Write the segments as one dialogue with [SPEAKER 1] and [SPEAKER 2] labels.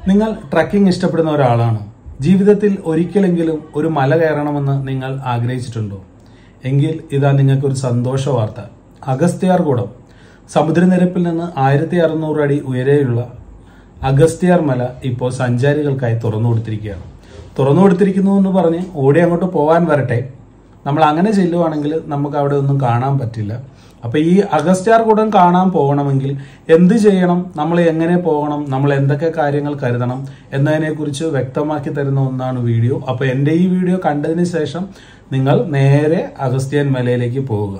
[SPEAKER 1] നിങ്ങൾ ട്രക്കിംഗ് ഇഷ്ടപ്പെടുന്ന ഒരാളാണോ ജീവിതത്തിൽ ഒരിക്കലെങ്കിലും ഒരു മല കയറണമെന്ന് നിങ്ങൾ ആഗ്രഹിച്ചിട്ടുണ്ടോ എങ്കിൽ ഇതാ നിങ്ങൾക്ക് ഒരു സന്തോഷ വാർത്ത അഗസ്ത്യാർകൂടം സമുദ്രനിരപ്പിൽ നിന്ന് ആയിരത്തി അറുന്നൂറ് അടി ഉയരെയുള്ള അഗസ്ത്യാർ മല ഇപ്പോൾ സഞ്ചാരികൾക്കായി തുറന്നു കൊടുത്തിരിക്കുകയാണ് തുറന്നു കൊടുത്തിരിക്കുന്നു എന്ന് പറഞ്ഞ് ഓടി അങ്ങോട്ട് പോകാൻ വരട്ടെ നമ്മൾ അങ്ങനെ ചെല്ലുവാണെങ്കിൽ നമുക്ക് അവിടെ ഒന്നും കാണാൻ പറ്റില്ല അപ്പൊ ഈ അഗസ്ത്യാർ കൂടം കാണാൻ പോകണമെങ്കിൽ എന്ത് ചെയ്യണം നമ്മൾ എങ്ങനെ പോകണം നമ്മൾ എന്തൊക്കെ കാര്യങ്ങൾ കരുതണം എന്നതിനെ കുറിച്ച് വ്യക്തമാക്കി തരുന്ന ഒന്നാണ് വീഡിയോ അപ്പൊ എന്റെ ഈ വീഡിയോ കണ്ടതിന് ശേഷം നിങ്ങൾ നേരെ അഗസ്ത്യൻ മലയിലേക്ക് പോവുക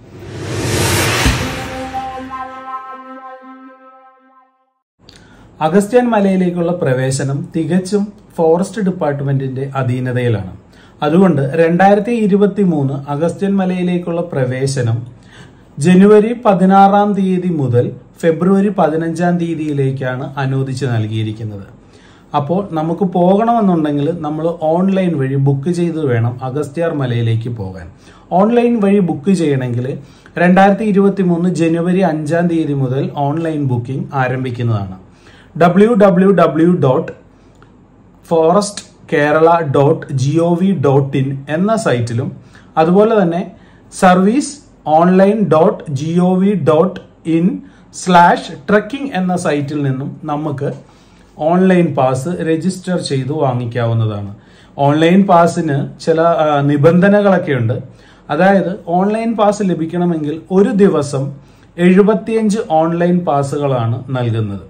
[SPEAKER 1] അഗസ്ത്യൻ മലയിലേക്കുള്ള പ്രവേശനം തികച്ചും ഫോറസ്റ്റ് ഡിപ്പാർട്ട്മെന്റിന്റെ അധീനതയിലാണ് അതുകൊണ്ട് രണ്ടായിരത്തി ഇരുപത്തി മൂന്ന് അഗസ്ത്യൻ മലയിലേക്കുള്ള പ്രവേശനം ജനുവരി പതിനാറാം തീയതി മുതൽ ഫെബ്രുവരി പതിനഞ്ചാം തീയതിയിലേക്കാണ് അനുവദിച്ച് നൽകിയിരിക്കുന്നത് അപ്പോൾ നമുക്ക് പോകണമെന്നുണ്ടെങ്കിൽ നമ്മൾ ഓൺലൈൻ വഴി ബുക്ക് ചെയ്ത് വേണം അഗസ്ത്യാർ മലയിലേക്ക് പോകാൻ ഓൺലൈൻ വഴി ബുക്ക് ചെയ്യണമെങ്കിൽ രണ്ടായിരത്തി ഇരുപത്തി മൂന്ന് ജനുവരി അഞ്ചാം തീയതി മുതൽ ഓൺലൈൻ ബുക്കിംഗ് ആരംഭിക്കുന്നതാണ് W W W dot forest Kerala dot G O V dot in എന്ന സൈറ്റിലും അതുപോലെ തന്നെ service online dot G O V dot in slash trekking എന്ന സൈറ്റിൽ നിന്നും നമുക്ക് ഓൺലൈൻ പാസ് രജിസ്റ്റർ ചെയ്തു വാങ്ങിക്കാവുന്നതാണ് ഓൺലൈൻ പാസിന് ചില ആ, നിബന്ധനകളൊക്കെ ഉണ്ട് അതായത് ഓൺലൈൻ പാസ് ലഭിക്കണമെങ്കിൽ ഒരു ദിവസം എഴുപത്തിയഞ്ച് ഓൺലൈൻ പാസുകളാണ് നൽകുന്നത്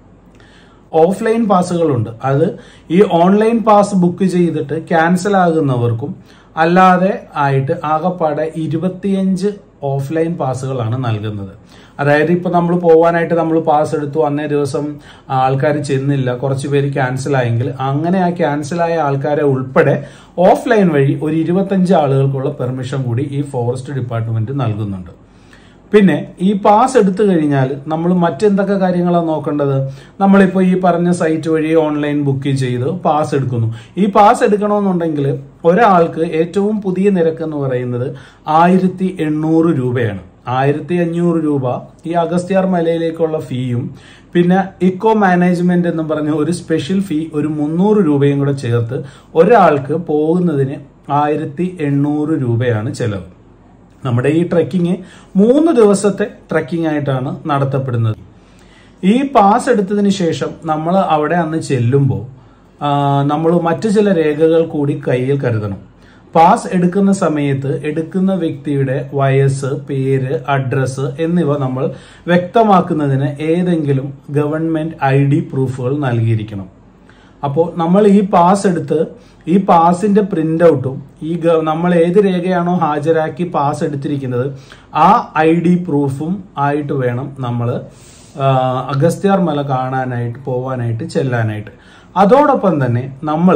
[SPEAKER 1] ഓഫ്ലൈൻ പാസുകളുണ്ട് അത് ഈ ഓൺലൈൻ പാസ് ബുക്ക് ചെയ്തിട്ട് ക്യാൻസൽ ആകുന്നവർക്കും അല്ലാതെ ആയിട്ട് ആകപ്പാടെ ഇരുപത്തിയഞ്ച് ഓഫ്ലൈൻ പാസുകളാണ് നൽകുന്നത് അതായത് ഇപ്പൊ നമ്മൾ പോകാനായിട്ട് നമ്മൾ പാസ് എടുത്തു അന്നേ ദിവസം ആൾക്കാർ ചെന്നില്ല കുറച്ച് പേര് ക്യാൻസൽ ആയെങ്കിൽ അങ്ങനെ ആ ക്യാൻസൽ ആയ ആൾക്കാരെ ഉൾപ്പെടെ ഓഫ്ലൈൻ വഴി ഒരു ഇരുപത്തഞ്ച് ആളുകൾക്കുള്ള പെർമിഷൻ കൂടി ഈ ഫോറസ്റ്റ് ഡിപ്പാർട്ട്മെന്റ് നൽകുന്നുണ്ട് പിന്നെ ഈ പാസ് എടുത്തു കഴിഞ്ഞാൽ നമ്മൾ മറ്റെന്തൊക്കെ കാര്യങ്ങളാണ് നോക്കേണ്ടത് നമ്മളിപ്പോൾ ഈ പറഞ്ഞ സൈറ്റ് വഴി ഓൺലൈൻ ബുക്ക് ചെയ്ത് പാസ് എടുക്കുന്നു ഈ പാസ് എടുക്കണമെന്നുണ്ടെങ്കിൽ ഒരാൾക്ക് ഏറ്റവും പുതിയ നിരക്ക് എന്ന് പറയുന്നത് ആയിരത്തി എണ്ണൂറ് രൂപയാണ് ആയിരത്തി അഞ്ഞൂറ് രൂപ ഈ അഗസ്ത്യാർ മലയിലേക്കുള്ള ഫീയും പിന്നെ ഇക്കോ മാനേജ്മെന്റ് എന്ന് പറഞ്ഞ ഒരു സ്പെഷ്യൽ ഫീ ഒരു മുന്നൂറ് രൂപയും കൂടെ ചേർത്ത് ഒരാൾക്ക് പോകുന്നതിന് ആയിരത്തി എണ്ണൂറ് രൂപയാണ് ചെലവ് നമ്മുടെ ഈ ട്രക്കിങ് മൂന്ന് ദിവസത്തെ ട്രക്കിംഗ് ആയിട്ടാണ് നടത്തപ്പെടുന്നത് ഈ പാസ് എടുത്തതിന് ശേഷം നമ്മൾ അവിടെ അന്ന് ചെല്ലുമ്പോൾ നമ്മൾ മറ്റു ചില രേഖകൾ കൂടി കയ്യിൽ കരുതണം പാസ് എടുക്കുന്ന സമയത്ത് എടുക്കുന്ന വ്യക്തിയുടെ വയസ്സ് പേര് അഡ്രസ്സ് എന്നിവ നമ്മൾ വ്യക്തമാക്കുന്നതിന് ഏതെങ്കിലും ഗവൺമെന്റ് ഐ ഡി പ്രൂഫുകൾ നൽകിയിരിക്കണം അപ്പോൾ നമ്മൾ ഈ പാസ് എടുത്ത് ഈ പാസിന്റെ പ്രിന്റ് ഔട്ടും ഈ ഗ- നമ്മൾ ഏത് രേഖയാണോ ഹാജരാക്കി പാസ് എടുത്തിരിക്കുന്നത് ആ ഐ ഡി പ്രൂഫും ആയിട്ട് വേണം നമ്മൾ അഗസ്ത്യാർ മല കാണാനായിട്ട് പോവാനായിട്ട് ചെല്ലാനായിട്ട് അതോടൊപ്പം തന്നെ നമ്മൾ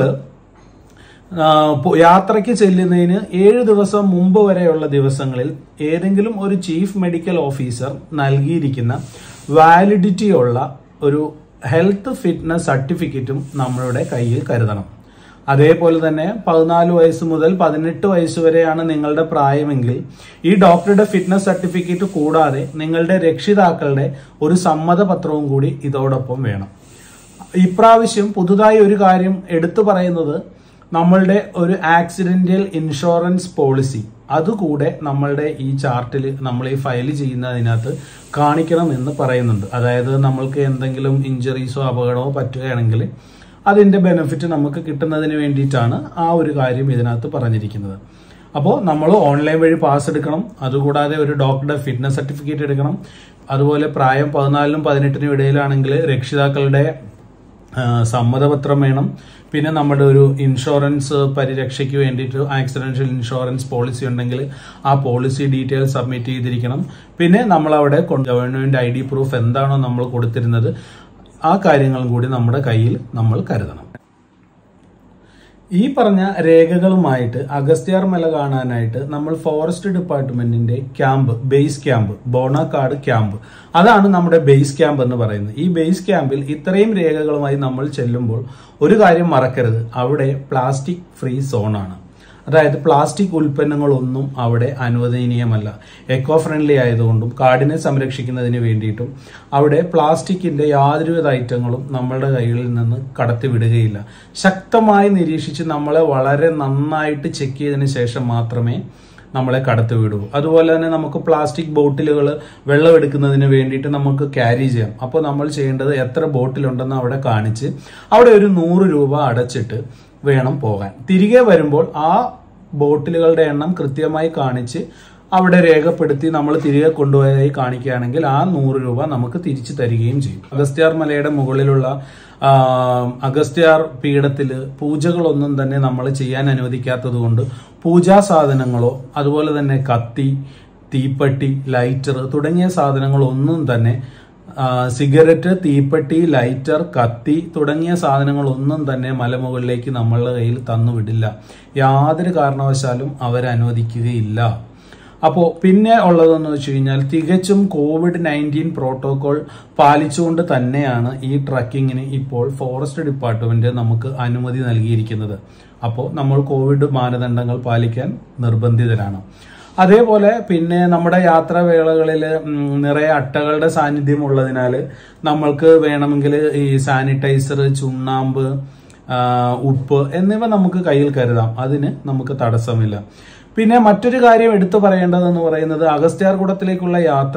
[SPEAKER 1] യാത്രയ്ക്ക് ചെല്ലുന്നതിന് ഏഴ് ദിവസം മുമ്പ് വരെയുള്ള ദിവസങ്ങളിൽ ഏതെങ്കിലും ഒരു ചീഫ് മെഡിക്കൽ ഓഫീസർ നൽകിയിരിക്കുന്ന വാലിഡിറ്റി ഉള്ള ഒരു ഹെൽത്ത് ഫിറ്റ്നസ് സർട്ടിഫിക്കറ്റും നമ്മളുടെ കയ്യിൽ കരുതണം അതേപോലെ തന്നെ പതിനാല് വയസ്സ് മുതൽ പതിനെട്ട് വയസ്സ് വരെയാണ് നിങ്ങളുടെ പ്രായമെങ്കിൽ ഈ ഡോക്ടറുടെ ഫിറ്റ്നസ് സർട്ടിഫിക്കറ്റ് കൂടാതെ നിങ്ങളുടെ രക്ഷിതാക്കളുടെ ഒരു സമ്മതപത്രവും കൂടി ഇതോടൊപ്പം വേണം ഇപ്രാവശ്യം പുതുതായി ഒരു കാര്യം എടുത്തു പറയുന്നത് നമ്മളുടെ ഒരു ആക്സിഡന്റൽ ഇൻഷുറൻസ് പോളിസി അതുകൂടെ നമ്മളുടെ ഈ ചാർട്ടിൽ നമ്മൾ ഈ ഫയൽ ചെയ്യുന്നതിനകത്ത് കാണിക്കണം എന്ന് പറയുന്നുണ്ട് അതായത് നമ്മൾക്ക് എന്തെങ്കിലും ഇഞ്ചറീസോ അപകടമോ പറ്റുകയാണെങ്കിൽ അതിന്റെ ബെനിഫിറ്റ് നമുക്ക് കിട്ടുന്നതിന് വേണ്ടിയിട്ടാണ് ആ ഒരു കാര്യം ഇതിനകത്ത് പറഞ്ഞിരിക്കുന്നത് അപ്പോൾ നമ്മൾ ഓൺലൈൻ വഴി പാസ് എടുക്കണം അതുകൂടാതെ ഒരു ഡോക്ടറുടെ ഫിറ്റ്നസ് സർട്ടിഫിക്കറ്റ് എടുക്കണം അതുപോലെ പ്രായം പതിനാലിനും പതിനെട്ടിനും ഇടയിലാണെങ്കിൽ രക്ഷിതാക്കളുടെ ആ, സമ്മതപത്രം വേണം പിന്നെ നമ്മുടെ ഒരു ഇൻഷുറൻസ് പരിരക്ഷയ്ക്ക് വേണ്ടിയിട്ട് ആക്സിഡൻഷ്യൽ ഇൻഷുറൻസ് പോളിസി ഉണ്ടെങ്കിൽ ആ പോളിസി ഡീറ്റെയിൽസ് സബ്മിറ്റ് ചെയ്തിരിക്കണം പിന്നെ നമ്മൾ അവിടെ ഗവൺമെന്റ് ഐ ഡി പ്രൂഫ് എന്താണോ നമ്മൾ കൊടുത്തിരുന്നത് ആ കാര്യങ്ങളും കൂടി നമ്മുടെ കയ്യിൽ നമ്മൾ കരുതണം ഈ പറഞ്ഞ രേഖകളുമായിട്ട് അഗസ്ത്യാർ മല കാണാനായിട്ട് നമ്മൾ ഫോറസ്റ്റ് ഡിപ്പാർട്ട്മെന്റിന്റെ camp base camp Bonakkad camp അതാണ് നമ്മുടെ ബേസ് ക്യാമ്പ് എന്ന് പറയുന്നത് ഈ ബേസ് ക്യാമ്പിൽ ഇത്രയും രേഖകളുമായി നമ്മൾ ചെല്ലുമ്പോൾ ഒരു കാര്യം മറക്കരുത് അവിടെ പ്ലാസ്റ്റിക് ഫ്രീ സോണാണ് അതായത് പ്ലാസ്റ്റിക് ഉൽപ്പന്നങ്ങളൊന്നും അവിടെ അനുവദനീയമല്ല എക്കോ ഫ്രണ്ട്ലി ആയതുകൊണ്ടും കാടിനെ സംരക്ഷിക്കുന്നതിന് വേണ്ടിയിട്ടും അവിടെ പ്ലാസ്റ്റിക്കിന്റെ യാതൊരുവിധ ഐറ്റങ്ങളും നമ്മളുടെ കൈകളിൽ നിന്ന് കടത്തിവിടുകയില്ല ശക്തമായി നിരീക്ഷിച്ച് നമ്മളെ വളരെ നന്നായിട്ട് ചെക്ക് ചെയ്തതിന് ശേഷം മാത്രമേ നമ്മളെ കടത്തി വിടൂ അതുപോലെ തന്നെ നമുക്ക് പ്ലാസ്റ്റിക് ബോട്ടിലുകൾ വെള്ളം എടുക്കുന്നതിന് വേണ്ടിയിട്ട് നമുക്ക് ക്യാരി ചെയ്യാം അപ്പോൾ നമ്മൾ ചെയ്യേണ്ടത് എത്ര ബോട്ടിലുണ്ടെന്ന് അവിടെ കാണിച്ച് അവിടെ ഒരു നൂറ് രൂപ അടച്ചിട്ട് വേണം പോകാൻ തിരികെ വരുമ്പോൾ ആ ബോട്ടിലുകളുടെ എണ്ണം കൃത്യമായി കാണിച്ച് അവിടെ രേഖപ്പെടുത്തി നമ്മൾ തിരികെ കൊണ്ടുപോയതായി കാണിക്കുകയാണെങ്കിൽ ആ നൂറ് രൂപ നമുക്ക് തിരിച്ചു തരികയും ചെയ്യും അഗസ്ത്യാർ മലയുടെ മുകളിലുള്ള ആ, അഗസ്ത്യാർ പീഠത്തില് പൂജകളൊന്നും തന്നെ നമ്മൾ ചെയ്യാൻ അനുവദിക്കാത്തത് കൊണ്ട് പൂജാ സാധനങ്ങളോ അതുപോലെ തന്നെ കത്തി തീപ്പെട്ടി ലൈറ്റർ തുടങ്ങിയ സാധനങ്ങളൊന്നും തന്നെ ആ, സിഗരറ്റ് തീപ്പെട്ടി ലൈറ്റർ കത്തി തുടങ്ങിയ സാധനങ്ങളൊന്നും തന്നെ മലമുകളിലേക്ക് നമ്മളുടെ കയ്യിൽ തന്നുവിടില്ല യാതൊരു കാരണവശാലും അവരനുവദിക്കുകയില്ല അപ്പോൾ പിന്നെ ഉള്ളതെന്ന് വെച്ച് കഴിഞ്ഞാൽ തികച്ചും കോവിഡ് നയൻറ്റീൻ പ്രോട്ടോകോൾ പാലിച്ചുകൊണ്ട് തന്നെയാണ് ഈ ട്രക്കിങ്ങിന് ഇപ്പോൾ ഫോറസ്റ്റ് ഡിപ്പാർട്ട്മെന്റ് നമുക്ക് അനുമതി നൽകിയിരിക്കുന്നത് അപ്പോൾ നമ്മൾ കോവിഡ് മാനദണ്ഡങ്ങൾ പാലിക്കാൻ നിർബന്ധിതരാണ് അതേപോലെ പിന്നെ നമ്മുടെ യാത്രാവേളകളിൽ നിറയെ അട്ടകളുടെ സാന്നിധ്യം ഉള്ളതിനാൽ നമ്മൾക്ക് വേണമെങ്കിൽ ഈ സാനിറ്റൈസർ ചുണ്ണാമ്പ് ആ, ഉപ്പ് എന്നിവ നമുക്ക് കയ്യിൽ കരുതാം അതിന് നമുക്ക് തടസ്സമില്ല പിന്നെ മറ്റൊരു കാര്യം എടുത്തു പറയേണ്ടതെന്ന് പറയുന്നത് അഗസ്ത്യാർകൂടത്തിലേക്കുള്ള യാത്ര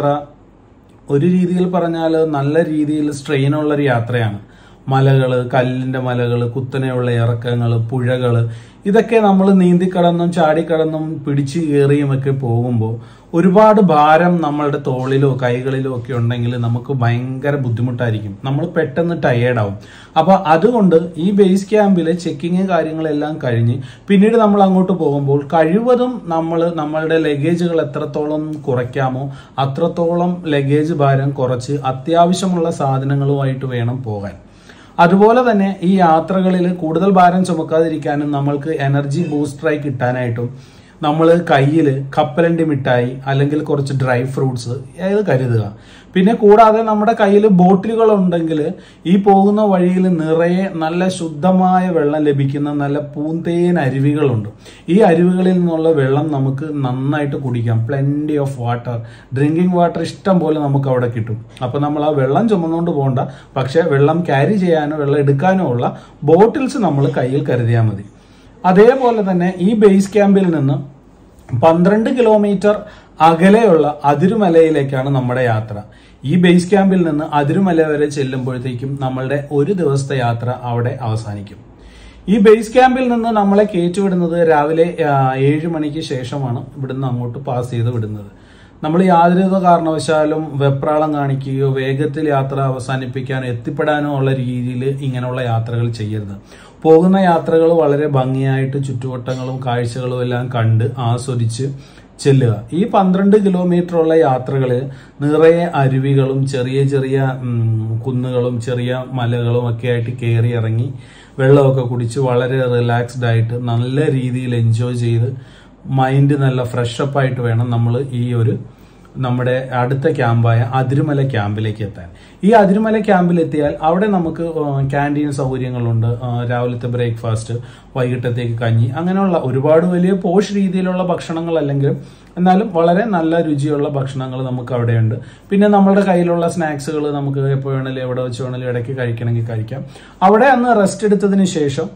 [SPEAKER 1] ഒരു രീതിയിൽ പറഞ്ഞാൽ നല്ല രീതിയിൽ സ്ട്രെയിനുള്ള ഒരു യാത്രയാണ് മലകള് കല്ലിന്റെ മലകള് കുത്തനെയുള്ള ഇറക്കങ്ങള് പുഴകള് ഇതൊക്കെ നമ്മൾ നീന്തിക്കടന്നും ചാടിക്കടന്നും പിടിച്ചു കയറിയും ഒക്കെ പോകുമ്പോൾ ഒരുപാട് ഭാരം നമ്മളുടെ തോളിലോ കൈകളിലോ ഒക്കെ ഉണ്ടെങ്കിൽ നമുക്ക് ഭയങ്കര ബുദ്ധിമുട്ടായിരിക്കും നമ്മൾ പെട്ടെന്ന് ടയേർഡാവും അപ്പൊ അതുകൊണ്ട് ഈ ബേസ് ക്യാമ്പിലെ ചെക്കിങ് കാര്യങ്ങളെല്ലാം കഴിഞ്ഞ് പിന്നീട് നമ്മൾ അങ്ങോട്ട് പോകുമ്പോൾ കഴിവതും നമ്മൾ നമ്മളുടെ ലഗേജുകൾ എത്രത്തോളം കുറയ്ക്കാമോ അത്രത്തോളം ലഗേജ് ഭാരം കുറച്ച് അത്യാവശ്യമുള്ള സാധനങ്ങളുമായിട്ട് വേണം പോകാൻ അതുപോലെ തന്നെ ഈ യാത്രകളിൽ കൂടുതൽ ഭാരം ചുമക്കാതിരിക്കാനും നമ്മൾക്ക് എനർജി ബൂസ്റ്ററായി കിട്ടാനായിട്ടും നമ്മൾ കയ്യിൽ കപ്പലണ്ടി മിഠായി അല്ലെങ്കിൽ കുറച്ച് ഡ്രൈ ഫ്രൂട്ട്സ് ഇത് കരുതുക പിന്നെ കൂടാതെ നമ്മുടെ കയ്യിൽ ബോട്ടിലുകൾ ഉണ്ടെങ്കിൽ ഈ പോകുന്ന വഴിയിൽ നിറയെ നല്ല ശുദ്ധമായ വെള്ളം ലഭിക്കുന്ന നല്ല പൂന്തേൻ അരുവികളുണ്ട് ഈ അരുവികളിൽ നിന്നുള്ള വെള്ളം നമുക്ക് നന്നായിട്ട് കുടിക്കാം plenty of water drinking water ഇഷ്ടം പോലെ നമുക്ക് അവിടെ കിട്ടും അപ്പൊ നമ്മൾ ആ വെള്ളം ചുമന്നുകൊണ്ട് പോകണ്ട പക്ഷെ വെള്ളം ക്യാരി ചെയ്യാനോ വെള്ളം എടുക്കാനോ ഉള്ള ബോട്ടിൽസ് നമ്മൾ കയ്യിൽ കരുതിയാൽ മതി അതേപോലെ തന്നെ ഈ ബേസ് ക്യാമ്പിൽ നിന്ന് പന്ത്രണ്ട് കിലോമീറ്റർ അകലെയുള്ള അതിരുമലയിലേക്കാണ് നമ്മുടെ യാത്ര ഈ ബേസ് ക്യാമ്പിൽ നിന്ന് അതിരുമല വരെ ചെല്ലുമ്പോഴത്തേക്കും നമ്മളുടെ ഒരു ദിവസത്തെ യാത്ര അവിടെ അവസാനിക്കും ഈ ബേസ് ക്യാമ്പിൽ നിന്ന് നമ്മളെ കയറ്റിവിടുന്നത് രാവിലെ ആ, ഏഴ് മണിക്ക് ശേഷമാണ് ഇവിടുന്ന് അങ്ങോട്ട് പാസ് ചെയ്ത് വിടുന്നത് നമ്മൾ യാതൊരുവിധ കാരണവശാലും വെപ്രാളം കാണിക്കുകയോ വേഗത്തിൽ യാത്ര അവസാനിപ്പിക്കാനോ എത്തിപ്പെടാനോ ഉള്ള രീതിയിൽ ഇങ്ങനെയുള്ള യാത്രകൾ ചെയ്യരുത് പോകുന്ന യാത്രകൾ വളരെ ഭംഗിയായിട്ട് ചുറ്റുവട്ടങ്ങളും കാഴ്ചകളും എല്ലാം കണ്ട് ആസ്വദിച്ച് ചെല്ലുക ഈ പന്ത്രണ്ട് കിലോമീറ്റർ ഉള്ള യാത്രകളിൽ നിറയെ അരുവികളും ചെറിയ ചെറിയ ഉം, കുന്നുകളും ചെറിയ മലകളും ഒക്കെ ആയിട്ട് കയറി ഇറങ്ങി വെള്ളമൊക്കെ കുടിച്ച് വളരെ റിലാക്സ്ഡ് ആയിട്ട് നല്ല രീതിയിൽ എൻജോയ് ചെയ്ത് മൈൻഡ് നല്ല ഫ്രഷപ്പ് ആയിട്ട് വേണം നമ്മൾ ഈ ഒരു നമ്മുടെ അടുത്ത ക്യാമ്പായ അതിരുമല ക്യാമ്പിലേക്ക് എത്താൻ ഈ അതിരുമല ക്യാമ്പിൽ എത്തിയാൽ അവിടെ നമുക്ക് ക്യാൻറ്റീൻ സൗകര്യങ്ങളുണ്ട് ആ, രാവിലത്തെ ബ്രേക്ക്ഫാസ്റ്റ് വൈകിട്ടത്തേക്ക് കഞ്ഞി അങ്ങനെയുള്ള ഒരുപാട് വലിയ പോഷ് രീതിയിലുള്ള ഭക്ഷണങ്ങൾ അല്ലെങ്കിലും എന്നാലും വളരെ നല്ല രുചിയുള്ള ഭക്ഷണങ്ങൾ നമുക്ക് അവിടെയുണ്ട് പിന്നെ നമ്മുടെ കയ്യിലുള്ള സ്നാക്സുകൾ നമുക്ക് എപ്പോൾ വേണമെങ്കിലും എവിടെ വെച്ച് വേണമെങ്കിലും ഇടയ്ക്ക് കഴിക്കണമെങ്കിൽ കഴിക്കാം അവിടെ അന്ന് റെസ്റ്റ് എടുത്തതിന് ശേഷം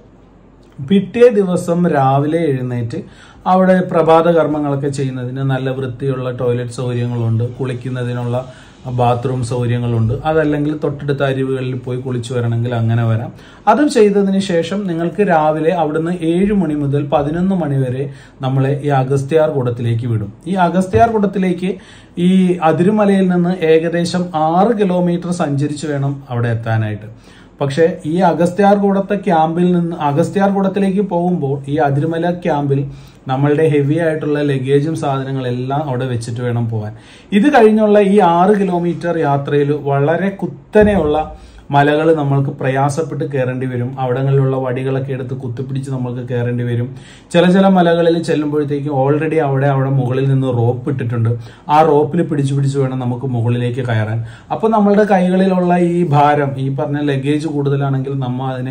[SPEAKER 1] പിറ്റേ ദിവസം രാവിലെ എഴുന്നേറ്റ് അവിടെ പ്രഭാത കർമ്മങ്ങളൊക്കെ ചെയ്യുന്നതിന് നല്ല വൃത്തിയുള്ള ടോയ്ലറ്റ് സൗകര്യങ്ങളുണ്ട് കുളിക്കുന്നതിനുള്ള ബാത്റൂം സൗകര്യങ്ങളുണ്ട് അതല്ലെങ്കിൽ തൊട്ടടുത്ത അരുവികളിൽ പോയി കുളിച്ചു വരണമെങ്കിൽ അങ്ങനെ വരാം അതും ചെയ്തതിന് ശേഷം നിങ്ങൾക്ക് രാവിലെ അവിടുന്ന് ഏഴ് മണി മുതൽ പതിനൊന്ന് മണി വരെ നമ്മളെ ഈ അഗസ്ത്യാർ കൂടത്തിലേക്ക് വിടും ഈ അഗസ്ത്യാർ കൂടത്തിലേക്ക് ഈ അതിരുമലയിൽ നിന്ന് ഏകദേശം ആറ് കിലോമീറ്റർ സഞ്ചരിച്ച് വേണം അവിടെ എത്താനായിട്ട് പക്ഷേ ഈ അഗസ്ത്യാർകൂടത്തെ ക്യാമ്പിൽ നിന്ന് അഗസ്ത്യാർകൂടത്തിലേക്ക് പോകുമ്പോൾ ഈ അതിരുമല ക്യാമ്പിൽ നമ്മളുടെ ഹെവി ആയിട്ടുള്ള ലഗേജും സാധനങ്ങളെല്ലാം അവിടെ വെച്ചിട്ട് വേണം പോകാൻ ഇത് കഴിഞ്ഞുള്ള ഈ ആറ് കിലോമീറ്റർ യാത്രയിൽ വളരെ കുത്തനെയുള്ള മലകൾ നമ്മൾക്ക് പ്രയാസപ്പെട്ട് കയറേണ്ടി വരും അവിടങ്ങളിലുള്ള വടികളൊക്കെ എടുത്ത് കുത്തിപ്പിടിച്ച് നമ്മൾക്ക് കയറേണ്ടി വരും ചില ചില മലകളിൽ ചെല്ലുമ്പോഴത്തേക്കും ഓൾറെഡി അവിടെ അവിടെ മുകളിൽ നിന്ന് റോപ്പ് ഇട്ടിട്ടുണ്ട് ആ റോപ്പിൽ പിടിച്ചു പിടിച്ച് വേണം നമുക്ക് മുകളിലേക്ക് കയറാൻ അപ്പൊ നമ്മളുടെ കൈകളിലുള്ള ഈ ഭാരം ഈ പറഞ്ഞ ലഗേജ് കൂടുതലാണെങ്കിൽ നമ്മ അതിനെ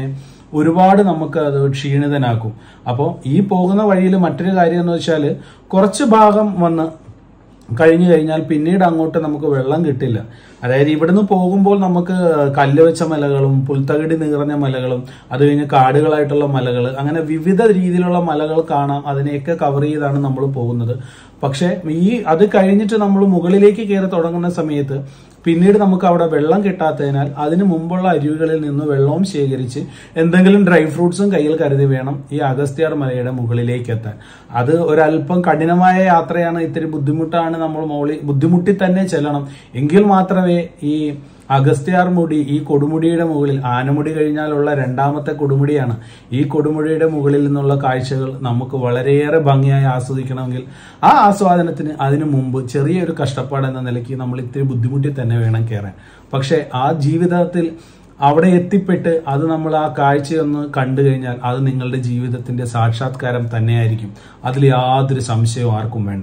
[SPEAKER 1] ഒരുപാട് നമുക്ക് അത് ക്ഷീണിതനാക്കും അപ്പോൾ ഈ പോകുന്ന വഴിയിൽ മറ്റൊരു കാര്യം എന്ന് വെച്ചാൽ കുറച്ച് ഭാഗം വന്ന് കഴിഞ്ഞു കഴിഞ്ഞാൽ പിന്നീട് അങ്ങോട്ട് നമുക്ക് വെള്ളം കിട്ടില്ല അതായത് ഇവിടുന്ന് പോകുമ്പോൾ നമുക്ക് കല്ല് വെച്ച മലകളും പുൽത്തകിടി നിറഞ്ഞ മലകളും അത് കഴിഞ്ഞ് കാടുകളായിട്ടുള്ള മലകൾ അങ്ങനെ വിവിധ രീതിയിലുള്ള മലകൾ കാണാം അതിനെയൊക്കെ കവർ ചെയ്താണ് നമ്മൾ പോകുന്നത് പക്ഷെ ഈ അത് കഴിഞ്ഞിട്ട് നമ്മൾ മുകളിലേക്ക് കയറി തുടങ്ങുന്ന സമയത്ത് പിന്നീട് നമുക്ക് അവിടെ വെള്ളം കിട്ടാത്തതിനാൽ അതിന് മുമ്പുള്ള അരുവികളിൽ നിന്ന് വെള്ളവും ശേഖരിച്ച് എന്തെങ്കിലും ഡ്രൈ ഫ്രൂട്ട്സും കയ്യിൽ കരുതി വേണം ഈ അഗസ്ത്യാർ മലയുടെ മുകളിലേക്ക് എത്താൻ അത് ഒരല്പം കഠിനമായ യാത്രയാണ് ഇത്തിരി ബുദ്ധിമുട്ടാണ് നമ്മൾ മോളി ബുദ്ധിമുട്ടി തന്നെ ചെല്ലണം എങ്കിൽ മാത്രമേ ഈ അഗസ്ത്യാർ മുടി ഈ കൊടുമുടിയുടെ മുകളിൽ ആനമുടി കഴിഞ്ഞാലുള്ള രണ്ടാമത്തെ കൊടുമുടിയാണ് ഈ കൊടുമുടിയുടെ മുകളിൽ നിന്നുള്ള കാഴ്ചകൾ നമുക്ക് വളരെയേറെ ഭംഗിയായി ആസ്വദിക്കണമെങ്കിൽ ആ ആസ്വാദനത്തിന് അതിനു മുമ്പ് ചെറിയൊരു കഷ്ടപ്പാട് എന്ന നിലയ്ക്ക് നമ്മൾ ഇത്തിരി ബുദ്ധിമുട്ടി തന്നെ വേണം കയറാൻ പക്ഷെ ആ ജീവിതത്തിൽ അവിടെ എത്തിപ്പെട്ട് അത് നമ്മൾ ആ കാഴ്ചയൊന്ന് കണ്ടു കഴിഞ്ഞാൽ അത് നിങ്ങളുടെ ജീവിതത്തിന്റെ സാക്ഷാത്കാരം തന്നെയായിരിക്കും അതിൽ യാതൊരു സംശയവും ആർക്കും വേണ്ട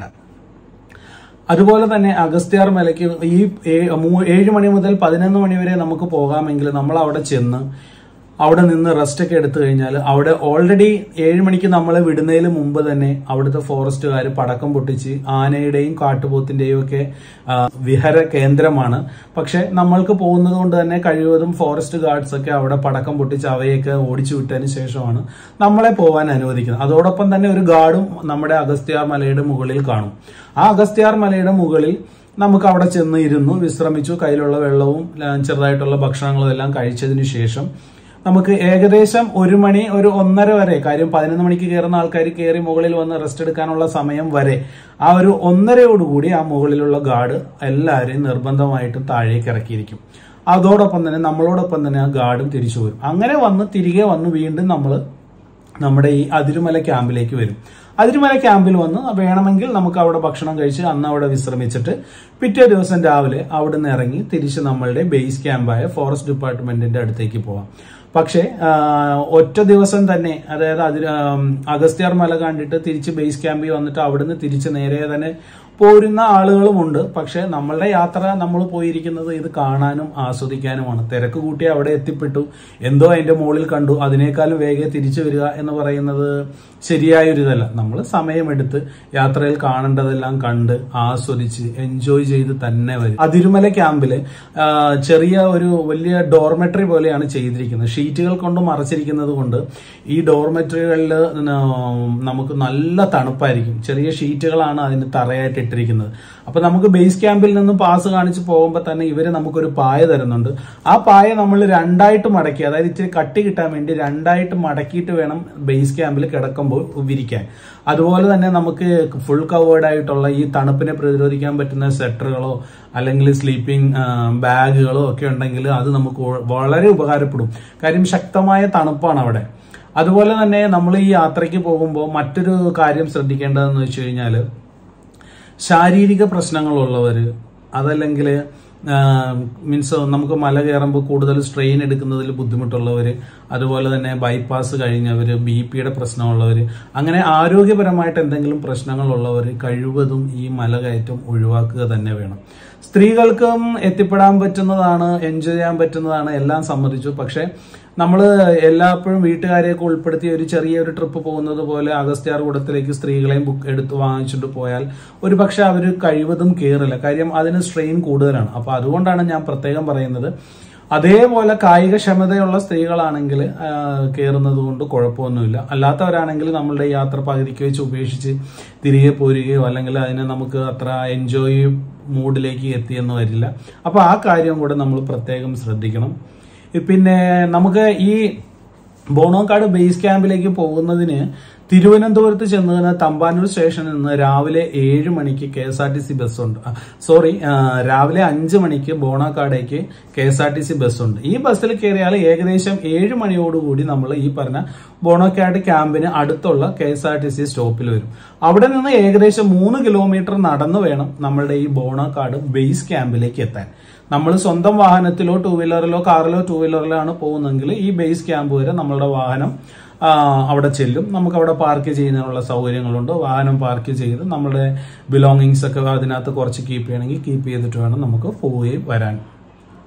[SPEAKER 1] അതുപോലെ തന്നെ അഗസ്ത്യാർ മലയ്ക്ക് ഈ ഏ- മൂ- ഏഴ് മണി മുതൽ പതിനൊന്ന് മണി വരെ നമുക്ക് പോകാമെങ്കിൽ നമ്മൾ അവിടെ ചെന്ന് അവിടെ നിന്ന് റെസ്റ്റ് ഒക്കെ എടുത്തു കഴിഞ്ഞാൽ അവിടെ ഓൾറെഡി ഏഴ് മണിക്ക് നമ്മളെ വിടുന്നതിന് മുമ്പ് തന്നെ അവിടുത്തെ ഫോറസ്റ്റുകാർ പടക്കം പൊട്ടിച്ച് ആനയുടെയും കാട്ടുപോത്തിന്റെയും ഒക്കെ ആ, വിഹര കേന്ദ്രമാണ് പക്ഷെ നമ്മൾക്ക് പോകുന്നത് കൊണ്ട് തന്നെ കഴിവതും ഫോറസ്റ്റ് ഗാർഡ്സ് ഒക്കെ അവിടെ പടക്കം പൊട്ടിച്ച് അവയൊക്കെ ഓടിച്ചു വിട്ടതിന് ശേഷമാണ് നമ്മളെ പോകാൻ അനുവദിക്കുന്നത് അതോടൊപ്പം തന്നെ ഒരു ഗാർഡും നമ്മുടെ അഗസ്ത്യാർ മലയുടെ മുകളിൽ കാണും ആ അഗസ്ത്യാർ മലയുടെ മുകളിൽ നമുക്ക് അവിടെ ചെന്ന് ഇരുന്നു വിശ്രമിച്ചു കയ്യിലുള്ള വെള്ളവും ആ, ചെറുതായിട്ടുള്ള ഭക്ഷണങ്ങളും എല്ലാം കഴിച്ചതിന് ശേഷം നമുക്ക് ഏകദേശം ഒരു മണി ഒരു ഒന്നര വരെ കാര്യം പതിനൊന്ന് മണിക്ക് കയറുന്ന ആൾക്കാർ കയറി മുകളിൽ വന്ന് റെസ്റ്റ് എടുക്കാനുള്ള സമയം വരെ ആ ഒരു ഒന്നരയോടുകൂടി ആ മുകളിലുള്ള ഗാർഡ് എല്ലാവരെയും നിർബന്ധമായിട്ടും താഴേക്ക് ഇറക്കിയിരിക്കും അതോടൊപ്പം തന്നെ നമ്മളോടൊപ്പം തന്നെ ആ ഗാർഡും തിരിച്ചു വരും അങ്ങനെ വന്ന് തിരികെ വന്ന് വീണ്ടും നമ്മൾ നമ്മുടെ ഈ അതിരുമല ക്യാമ്പിലേക്ക് വരും അതിരുമല ക്യാമ്പിൽ വന്ന് വേണമെങ്കിൽ നമുക്ക് അവിടെ ഭക്ഷണം കഴിച്ച് അന്ന് അവിടെ വിശ്രമിച്ചിട്ട് പിറ്റേ ദിവസം രാവിലെ അവിടെ നിന്ന് ഇറങ്ങി തിരിച്ച് നമ്മളുടെ ബേസ് ക്യാമ്പായ ഫോറസ്റ്റ് ഡിപ്പാർട്ട്മെന്റിന്റെ അടുത്തേക്ക് പോവാം പക്ഷേ ആ, ഒറ്റ ദിവസം തന്നെ അതായത് അതിന് അഗസ്ത്യാർ മല കണ്ടിട്ട് തിരിച്ച് ബേസ് ക്യാമ്പിൽ വന്നിട്ട് അവിടുന്ന് തിരിച്ച് നേരെ തന്നെ പോരുന്ന ആളുകളുമുണ്ട് പക്ഷെ നമ്മളുടെ യാത്ര നമ്മൾ പോയിരിക്കുന്നത് ഇത് കാണാനും ആസ്വദിക്കാനുമാണ് തിരക്ക് കൂട്ടി അവിടെ എത്തിപ്പെട്ടു എന്തോ അതിന്റെ മുകളിൽ കണ്ടു അതിനേക്കാളും വേഗം തിരിച്ചു വരിക എന്ന് പറയുന്നത് ശരിയായ ഒരു ഇതല്ല നമ്മൾ സമയമെടുത്ത് യാത്രയിൽ കാണേണ്ടതെല്ലാം കണ്ട് ആസ്വദിച്ച് എൻജോയ് ചെയ്ത് തന്നെ വരും അതിരുമല ക്യാമ്പില് ആ, ചെറിയ ഒരു വലിയ ഡോർമെട്രി പോലെയാണ് ചെയ്തിരിക്കുന്നത് ഷീറ്റുകൾ കൊണ്ട് മറച്ചിരിക്കുന്നത് കൊണ്ട് ഈ ഡോർമെട്രികളിൽ നമുക്ക് നല്ല തണുപ്പായിരിക്കും ചെറിയ ഷീറ്റുകളാണ് അതിന് തറയായിട്ട് ഇട്ടിരിക്കുന്നത് അപ്പൊ നമുക്ക് ബേസ് ക്യാമ്പിൽ നിന്ന് പാസ് കാണിച്ച് പോകുമ്പോൾ തന്നെ ഇവര് നമുക്കൊരു പായ തരുന്നുണ്ട് ആ പായ നമ്മൾ രണ്ടായിട്ട് മടക്കി അതായത് ഇച്ചിരി കട്ടി കിട്ടാൻ വേണ്ടി രണ്ടായിട്ട് മടക്കിയിട്ട് വേണം ബേസ് ക്യാമ്പിൽ കിടക്കുമ്പോൾ വിരിക്കാൻ അതുപോലെ തന്നെ നമുക്ക് ഫുൾ കവേർഡ് ആയിട്ടുള്ള ഈ തണുപ്പിനെ പ്രതിരോധിക്കാൻ പറ്റുന്ന സെറ്ററുകളോ അല്ലെങ്കിൽ സ്ലീപ്പിംഗ് ബാഗുകളോ ഒക്കെ ഉണ്ടെങ്കിൽ അത് നമുക്ക് വളരെ ഉപകാരപ്പെടും കാര്യം ശക്തമായ തണുപ്പാണ് അവിടെ അതുപോലെ തന്നെ നമ്മൾ ഈ യാത്രയ്ക്ക് പോകുമ്പോൾ മറ്റൊരു കാര്യം ശ്രദ്ധിക്കേണ്ടതെന്ന് വെച്ച് കഴിഞ്ഞാൽ ശാരീരിക പ്രശ്നങ്ങളുള്ളവർ അതല്ലെങ്കിൽ മീൻസ് നമുക്ക് മല കയറുമ്പോൾ കൂടുതൽ സ്ട്രെയിൻ എടുക്കുന്നതിൽ ബുദ്ധിമുട്ടുള്ളവർ അതുപോലെ തന്നെ ബൈപ്പാസ് കഴിഞ്ഞവർ ബി പിയുടെ പ്രശ്നമുള്ളവർ അങ്ങനെ ആരോഗ്യപരമായിട്ട് എന്തെങ്കിലും പ്രശ്നങ്ങളുള്ളവർ കഴിവതും ഈ മല കയറ്റം ഒഴിവാക്കുക തന്നെ വേണം സ്ത്രീകൾക്കും എത്തിപ്പെടാൻ പറ്റുന്നതാണ് എൻജോയ് ചെയ്യാൻ പറ്റുന്നതാണ് എല്ലാം സമ്മതിച്ചു പക്ഷെ നമ്മൾ എല്ലായ്പ്പോഴും വീട്ടുകാരെയൊക്കെ ഉൾപ്പെടുത്തി ഒരു ചെറിയൊരു ട്രിപ്പ് പോകുന്നത് പോലെ അഗസ്ത്യാർ കൂടത്തിലേക്ക് സ്ത്രീകളെയും ബുക്ക് എടുത്ത് വാങ്ങിച്ചിട്ട് പോയാൽ ഒരു പക്ഷെ അവർ കഴിവതും കയറില്ല കാര്യം അതിന് സ്ട്രെയിൻ കൂടുതലാണ് അപ്പൊ അതുകൊണ്ടാണ് ഞാൻ പ്രത്യേകം പറയുന്നത് അതേപോലെ കായിക ക്ഷമതയുള്ള സ്ത്രീകളാണെങ്കിൽ കയറുന്നത് കൊണ്ട് കുഴപ്പമൊന്നുമില്ല അല്ലാത്തവരാണെങ്കിൽ നമ്മളുടെ യാത്ര പകുതിക്ക് വെച്ച് ഉപേക്ഷിച്ച് തിരികെ പോരുകയോ അല്ലെങ്കിൽ അതിനെ നമുക്ക് അത്ര എൻജോയ് മൂഡിലേക്ക് എത്തിയെന്ന് വരില്ല അപ്പൊ ആ കാര്യം കൂടെ നമ്മൾ പ്രത്യേകം ശ്രദ്ധിക്കണം പിന്നെ നമുക്ക് ഈ ബോണോക്കാട് ബേസ് ക്യാമ്പിലേക്ക് പോകുന്നതിന് തിരുവനന്തപുരത്ത് ചെന്ന് തന്നെ തമ്പാനൂർ സ്റ്റേഷനിൽ നിന്ന് രാവിലെ ഏഴ് മണിക്ക് K S R T C ബസ്സുണ്ട് സോറി രാവിലെ അഞ്ച് മണിക്ക് ബോണാക്കാടേക്ക് K S R T C ബസ്സുണ്ട് ഈ ബസ്സിൽ കയറിയാൽ ഏകദേശം ഏഴ് മണിയോടുകൂടി നമ്മൾ ഈ പറഞ്ഞ ബോണോക്കാട് ക്യാമ്പിന് അടുത്തുള്ള K S R T C സ്റ്റോപ്പിൽ വരും അവിടെ നിന്ന് ഏകദേശം മൂന്ന് കിലോമീറ്റർ നടന്നു വേണം നമ്മളുടെ ഈ ബോണാക്കാട് ബേസ് ക്യാമ്പിലേക്ക് എത്താൻ നമ്മൾ സ്വന്തം വാഹനത്തിലോ ടൂ വീലറിലോ കാറിലോ ടൂ വീലറിലോ ആണ് പോകുന്നതെങ്കിൽ ഈ ബേസ് ക്യാമ്പ് വരെ നമ്മളുടെ വാഹനം ആ, അവിടെ ചെല്ലും നമുക്ക് അവിടെ പാർക്ക് ചെയ്യുന്നതിനുള്ള സൗകര്യങ്ങളുണ്ട് വാഹനം പാർക്ക് ചെയ്ത് നമ്മുടെ ബിലോങ്ങിങ്സ് ഒക്കെ അതിനകത്ത് കുറച്ച് കീപ്പ് ചെയ്യണമെങ്കിൽ കീപ്പ് ചെയ്തിട്ട് വേണം നമുക്ക് പോവുകയും വരാൻ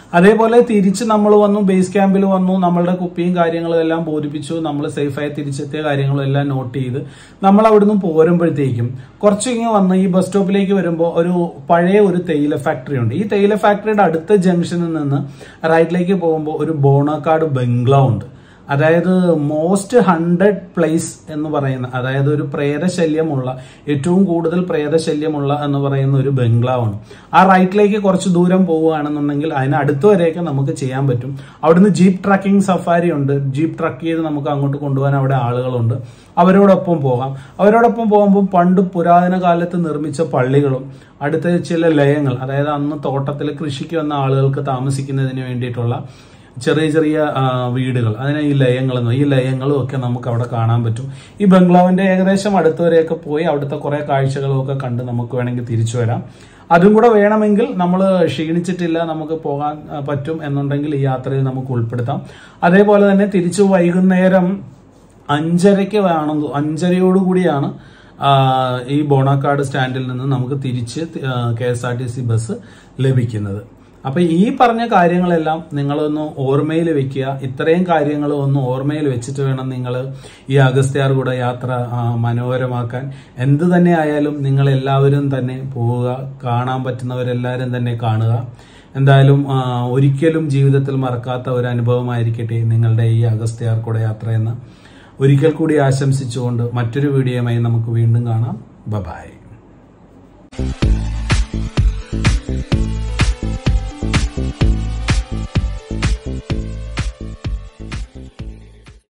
[SPEAKER 1] അതേപോലെ തിരിച്ച് നമ്മൾ വന്നു ബേസ് ക്യാമ്പിൽ വന്നു നമ്മളുടെ കുപ്പിയും കാര്യങ്ങളും എല്ലാം ബോധിപ്പിച്ചു നമ്മൾ സേഫായി തിരിച്ചെത്തിയ കാര്യങ്ങളും എല്ലാം നോട്ട് ചെയ്ത് നമ്മൾ അവിടുന്ന് പോരുമ്പോഴത്തേക്കും കുറച്ചിങ്ങ് വന്ന് ഈ ബസ് സ്റ്റോപ്പിലേക്ക് വരുമ്പോൾ ഒരു പഴയ ഒരു തേയില ഫാക്ടറി ഉണ്ട് ഈ തേയില ഫാക്ടറിയുടെ അടുത്ത ജംഗ്ഷനിൽ നിന്ന് റൈറ്റിലേക്ക് പോകുമ്പോൾ ഒരു ബോണക്കാട് ബംഗ്ലാവ് ഉണ്ട് അതായത് മോസ്റ്റ് ഹൺഡ്രഡ് പ്ലേസ് എന്ന് പറയുന്ന അതായത് ഒരു പ്രേതശല്യമുള്ള ഏറ്റവും കൂടുതൽ പ്രേതശല്യമുള്ള എന്ന് പറയുന്ന ഒരു ബംഗ്ലാവാണ് ആ റൈറ്റിലേക്ക് കുറച്ച് ദൂരം പോവുകയാണെന്നുണ്ടെങ്കിൽ അതിന് അടുത്ത് വരെയൊക്കെ നമുക്ക് ചെയ്യാൻ പറ്റും അവിടുന്ന് ജീപ്പ് ട്രക്കിംഗ് സഫാരി ഉണ്ട് ജീപ്പ് ട്രക്ക് ചെയ്ത് നമുക്ക് അങ്ങോട്ട് കൊണ്ടുപോകാൻ അവിടെ ആളുകളുണ്ട് അവരോടൊപ്പം പോകാം അവരോടൊപ്പം പോകുമ്പോൾ പണ്ട് പുരാതന കാലത്ത് നിർമ്മിച്ച പള്ളികളും അടുത്ത ചില ലയങ്ങൾ അതായത് അന്ന് തോട്ടത്തിൽ കൃഷിക്ക് വന്ന ആളുകൾക്ക് താമസിക്കുന്നതിന് വേണ്ടിയിട്ടുള്ള ചെറിയ ചെറിയ ആ, വീടുകൾ അതിനെ ഈ ലയങ്ങളെന്നോ ഈ ലയങ്ങളും ഒക്കെ നമുക്ക് അവിടെ കാണാൻ പറ്റും ഈ ബംഗ്ലാവിന്റെ ഏകദേശം അടുത്തുവരെയൊക്കെ പോയി അവിടുത്തെ കുറെ കാഴ്ചകളും ഒക്കെ കണ്ട് നമുക്ക് വേണമെങ്കിൽ തിരിച്ചു വരാം അതും കൂടെ വേണമെങ്കിൽ നമ്മൾ ക്ഷീണിച്ചിട്ടില്ല നമുക്ക് പോകാൻ ആ, പറ്റും എന്നുണ്ടെങ്കിൽ ഈ യാത്രയിൽ നമുക്ക് ഉൾപ്പെടുത്താം അതേപോലെ തന്നെ തിരിച്ചു വൈകുന്നേരം അഞ്ചരയ്ക്ക് വേണം അഞ്ചരയോടുകൂടിയാണ് ആ, ഈ ബോണാക്കാട് സ്റ്റാൻഡിൽ നിന്ന് നമുക്ക് തിരിച്ച് K S R T C bus ലഭിക്കുന്നത് അപ്പൊ ഈ പറഞ്ഞ കാര്യങ്ങളെല്ലാം നിങ്ങളൊന്ന് ഓർമ്മയിൽ വെക്കുക ഇത്രയും കാര്യങ്ങൾ ഒന്ന് ഓർമ്മയിൽ വെച്ചിട്ട് വേണം നിങ്ങൾ ഈ അഗസ്ത്യാർകൂട യാത്ര ആ, മനോഹരമാക്കാൻ എന്ത് തന്നെ ആയാലും നിങ്ങൾ എല്ലാവരും തന്നെ പോവുക കാണാൻ പറ്റുന്നവരെല്ലാവരും തന്നെ കാണുക എന്തായാലും ആ, ഒരിക്കലും ജീവിതത്തിൽ മറക്കാത്ത ഒരു അനുഭവമായിരിക്കട്ടെ നിങ്ങളുടെ ഈ അഗസ്ത്യാർകൂട യാത്ര എന്ന് ഒരിക്കൽ കൂടി ആശംസിച്ചുകൊണ്ട് മറ്റൊരു വീഡിയോയുമായി നമുക്ക് വീണ്ടും കാണാം ബൈ